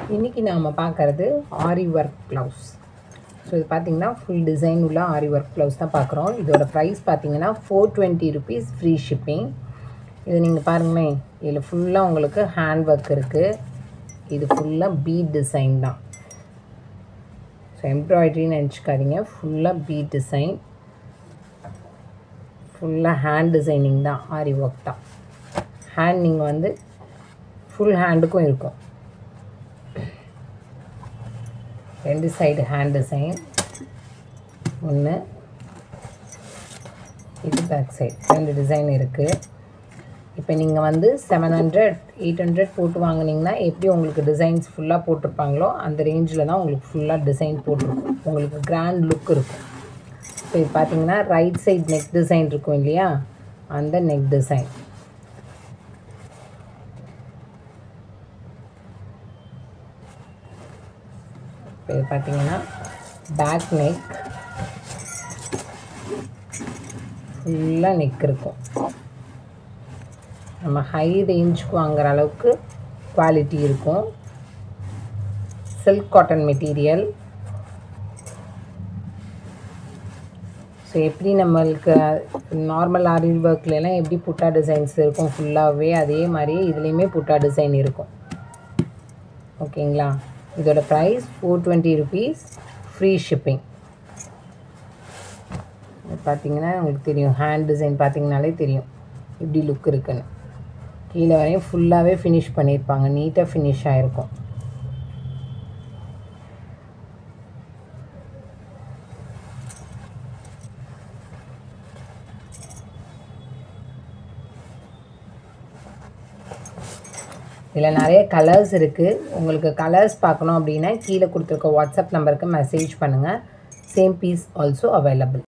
இன்றைக்கி நாம் பார்க்குறது ஆரி ஒர்க் ப்ளவுஸ் ஸோ இது பார்த்திங்கன்னா ஃபுல் டிசைன் உள்ள ஆரி ஒர்க் ப்ளவுஸ் தான் பார்க்குறோம் இதோட ப்ரைஸ் பார்த்தீங்கன்னா four twenty rupees free shipping இது நீங்கள் பாருங்களேன் இதில் ஃபுல்லாக உங்களுக்கு ஹேண்ட் ஒர்க் இருக்குது இது ஃபுல்லாக பீட் டிசைன் தான் ஸோ எம்ப்ராய்டரின்னு நினச்சிக்காதீங்க ஃபுல்லாக பீட் டிசைன் ஃபுல்லாக ஹேண்ட் டிசைனிங் தான் ஆரி ஒர்க் தான் ஹேண்ட் நீங்கள் வந்து ஃபுல் ஹேண்டுக்கும் இருக்கும் ரெண்டு சைடு ஹேண்ட் டிசைன் ஒன்று இது பேக் சைடு ரெண்டு டிசைன் இருக்குது இப்போ நீங்கள் வந்து செவன் ஹண்ட்ரட் எயிட் ஹண்ட்ரட் போட்டு வாங்குனீங்கன்னா எப்படி உங்களுக்கு டிசைன்ஸ் ஃபுல்லாக போட்டிருப்பாங்களோ அந்த ரேஞ்சில் தான் உங்களுக்கு ஃபுல்லாக டிசைன் போட்டிருக்கும் உங்களுக்கு கிராண்ட் லுக் இருக்கும் இப்போ இது பார்த்தீங்கன்னா ரைட் சைடு நெக் டிசைன் இருக்கும் இல்லையா அந்த நெக் டிசைன் இப்போ இது பார்த்தீங்கன்னா பேக் நெக் ஃபுல்லாக நெக் இருக்கும் நம்ம ஹை ரேஞ்சுக்கு வாங்குற அளவுக்கு குவாலிட்டி இருக்கும் சில்க் காட்டன் மெட்டீரியல் ஸோ எப்படி நம்மளுக்கு நார்மல் ஆரி ஒர்க்லலாம் எப்படி புட்டா டிசைன்ஸ் இருக்கும் ஃபுல்லாகவே அதே மாதிரி இதுலேயுமே புட்டா டிசைன் இருக்கும் ஓகேங்களா இதோட price four twenty rupees free shipping பார்த்தீங்கன்னா உங்களுக்கு தெரியும் ஹேண்ட் டிசைன் பார்த்தீங்கனாலே தெரியும் இப்படி லுக் இருக்குன்னு கீழே வரையும் ஃபுல்லாகவே ஃபினிஷ் பண்ணியிருப்பாங்க நீட்டாக ஃபினிஷ் ஆகிருக்கும் இதில் நிறைய கலர்ஸ் இருக்குது உங்களுக்கு கலர்ஸ் பார்க்கணும் அப்படின்னா கீழே கொடுத்துருக்க வாட்ஸ்அப் நம்பருக்கு மெசேஜ் பண்ணுங்கள் சேம் பீஸ் ஆல்சோ அவைலபிள்